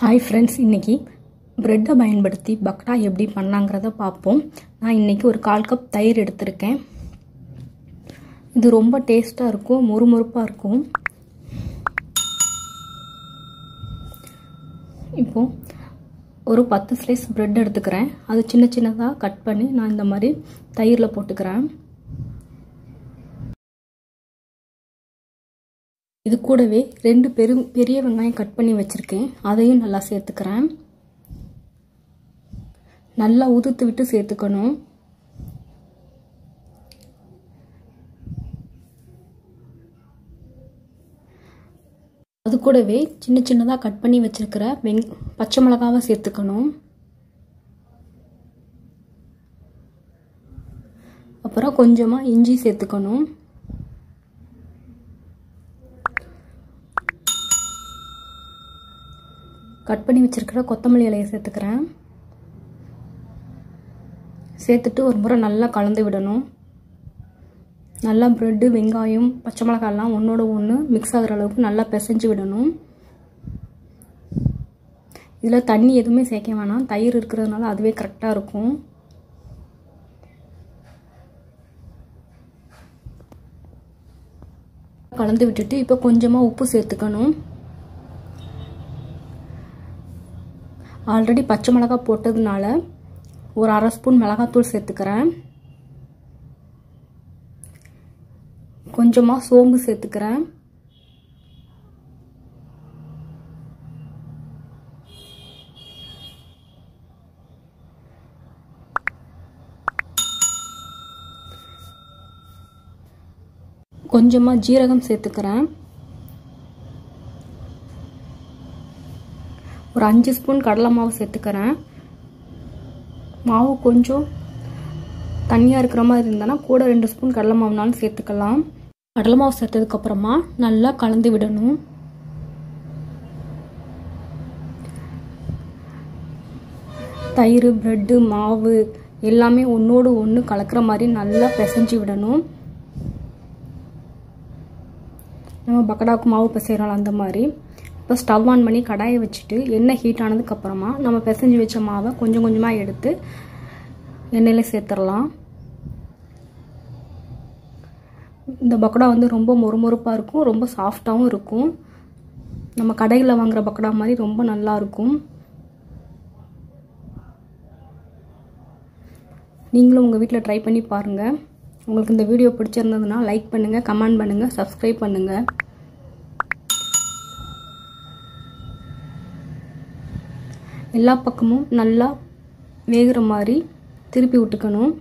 hi friends இன்றைக்கி ப்ரெட்டை பயன்படுத்தி பக்டா எப்படி பண்ணாங்கிறத பார்ப்போம் நான் இன்றைக்கி ஒரு கால் கப் தயிர் எடுத்திருக்கேன் இது ரொம்ப டேஸ்ட்டாக இருக்கும் மொறுமொறுப்பாக இருக்கும் இப்போது ஒரு பத்து ஸ்லைஸ் ப்ரெட் எடுத்துக்கிறேன் அது சின்ன சின்னதாக கட் பண்ணி நான் இந்த மாதிரி தயிரில் போட்டுக்கிறேன் இது கூடவே ரெண்டு பெரு பெரிய வெங்காயம் கட் பண்ணி வச்சுருக்கேன் அதையும் நல்லா சேர்த்துக்கிறேன் நல்லா உதுத்து விட்டு சேர்த்துக்கணும் அது கூடவே சின்ன சின்னதாக கட் பண்ணி வச்சுருக்கிற வெங் பச்சை மிளகாவை சேர்த்துக்கணும் அப்புறம் கொஞ்சமாக இஞ்சி சேர்த்துக்கணும் கட் பண்ணி வச்சுருக்கிற கொத்தமல்லி இலையை சேர்த்துக்கிறேன் சேர்த்துட்டு ஒரு முறை நல்லா கலந்து விடணும் நல்லா ப்ரெட்டு வெங்காயம் பச்சை மிளகாயெல்லாம் ஒன்றோட ஒன்று மிக்ஸ் ஆகிற அளவுக்கு நல்லா பிசைஞ்சு விடணும் இதில் தண்ணி எதுவுமே சேர்க்க வேணாம் தயிர் இருக்கிறதுனால அதுவே கரெக்டாக இருக்கும் கலந்து விட்டுட்டு இப்போ கொஞ்சமாக உப்பு சேர்த்துக்கணும் ஆல்ரெடி பச்சை மிளகா போட்டதுனால ஒரு அரை ஸ்பூன் மிளகாத்தூள் சேர்த்துக்கிறேன் கொஞ்சமாக சோம்பு சேர்த்துக்கிறேன் கொஞ்சமாக ஜீரகம் சேர்த்துக்கிறேன் ஒரு அஞ்சு ஸ்பூன் கடலை மாவு சேர்த்துக்கிறேன் மாவு கொஞ்சம் தண்ணியாக இருக்கிற மாதிரி இருந்தனா கூட ரெண்டு ஸ்பூன் கடலை மாவுனாலும் சேர்த்துக்கலாம் கடலை மாவு சேர்த்ததுக்கப்புறமா நல்லா கலந்து விடணும் தயிர் ப்ரெட்டு மாவு எல்லாமே ஒன்றோடு ஒன்று கலக்கிற மாதிரி நல்லா பிசைஞ்சு விடணும் நம்ம பக்கடாவுக்கு மாவு பிசைகிறோம் அந்த மாதிரி இப்போ ஸ்டவ் ஆன் பண்ணி கடாயை வச்சுட்டு எண்ணெய் ஹீட் ஆனதுக்கப்புறமா நம்ம பிசைஞ்சு வச்ச மாவை கொஞ்சம் கொஞ்சமாக எடுத்து எண்ணெயில் சேர்த்துடலாம் இந்த பக்கோடா வந்து ரொம்ப மொறுமொறுப்பாக இருக்கும் ரொம்ப சாஃப்டாகவும் இருக்கும் நம்ம கடையில் வாங்குகிற பக்கோடா மாதிரி ரொம்ப நல்லா இருக்கும் நீங்களும் உங்கள் வீட்டில் ட்ரை பண்ணி பாருங்கள் உங்களுக்கு இந்த வீடியோ பிடிச்சிருந்ததுன்னா லைக் பண்ணுங்கள் கமெண்ட் பண்ணுங்கள் சப்ஸ்கிரைப் பண்ணுங்கள் எல்லா பக்கமும் நல்லா வேகிற மாதிரி திருப்பி விட்டுக்கணும்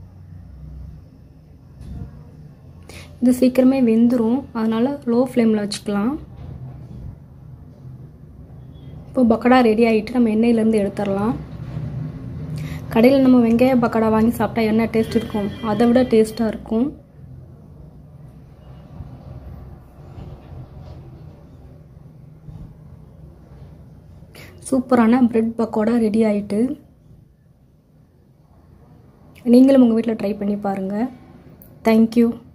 இது சீக்கிரமே வெந்துடும் அதனால் லோ ஃப்ளேமில் வச்சுக்கலாம் இப்போ பக்கடா ரெடி ஆகிட்டு நம்ம எண்ணெயிலேருந்து எடுத்துடலாம் கடையில் நம்ம வெங்காய பக்கடா வாங்கி சாப்பிட்டா என்ன டேஸ்ட் இருக்கும் அதை விட டேஸ்ட்டாக இருக்கும் சூப்பரான ப்ரெட் பக்கோடா ரெடி ஆகிட்டு நீங்களும் உங்கள் வீட்டில் ட்ரை பண்ணி பாருங்கள் தேங்க்யூ